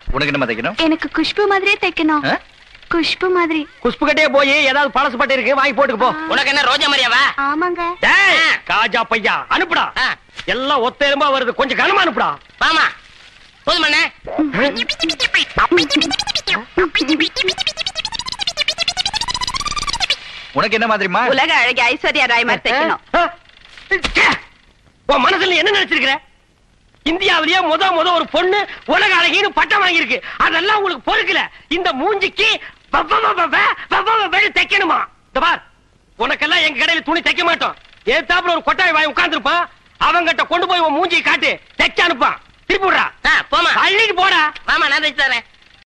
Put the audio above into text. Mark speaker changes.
Speaker 1: உனக்கு என்ன தைக்கணும்
Speaker 2: எனக்கு குஷ்பு மாதிரியே தைக்கணும்
Speaker 1: ஆ?
Speaker 2: குஷ்பு மாதிரி
Speaker 3: குஷ்பு கட்டே போய் ஏதாவது பழசு பட்டு இருக்கு வாங்கி போட்டுக்கு போ
Speaker 4: உனக்கு என்ன ரோஜா மரியாவா
Speaker 2: ஆமாங்க
Speaker 3: டேய், காஜா பையா அனுப்புடா
Speaker 4: ஆ.
Speaker 3: எல்லாம் ஒத்த எலும்பா வருது கொஞ்சம் கனமா அனுப்புடா
Speaker 4: வாமா போதுமண்ணே
Speaker 1: உனக்கு என்ன மாதிரிமா
Speaker 2: உலக அழகி ஐஸ்வர்யா ராய் மாதிரி தைக்கணும்
Speaker 3: ஆ? ச்சே! உன் மனசுல என்ன நினைச்சிருக்கிற இந்தியாவிலேயே முத முத ஒரு பொண்ணு உலக அழகின்னு பட்டம் வாங்கியிருக்கு அதெல்லாம் உங்களுக்கு பொறுக்கல இந்த மூஞ்சிக்கு வவ்வ வவ்வ வ, வவ்வ வவ்வன்னு தைக்கணுமா இந்த பார் உனக்கெல்லாம் எங்க கடையில துணி தைக்க மாட்டோம் ஏத்தாப்புல ஒரு கொட்டாய் வாங்கி உட்கார்ந்துருப்பான் அவங்கிட்ட கொண்டு போய் உன் மூஞ்சியை காட்டு தைக்க அனுப்பான் திருப்பி விடுறா
Speaker 4: ஆ, போமா
Speaker 3: அள்ளிட்டு போடா
Speaker 4: வாமா நான் தைச்சு தரேன்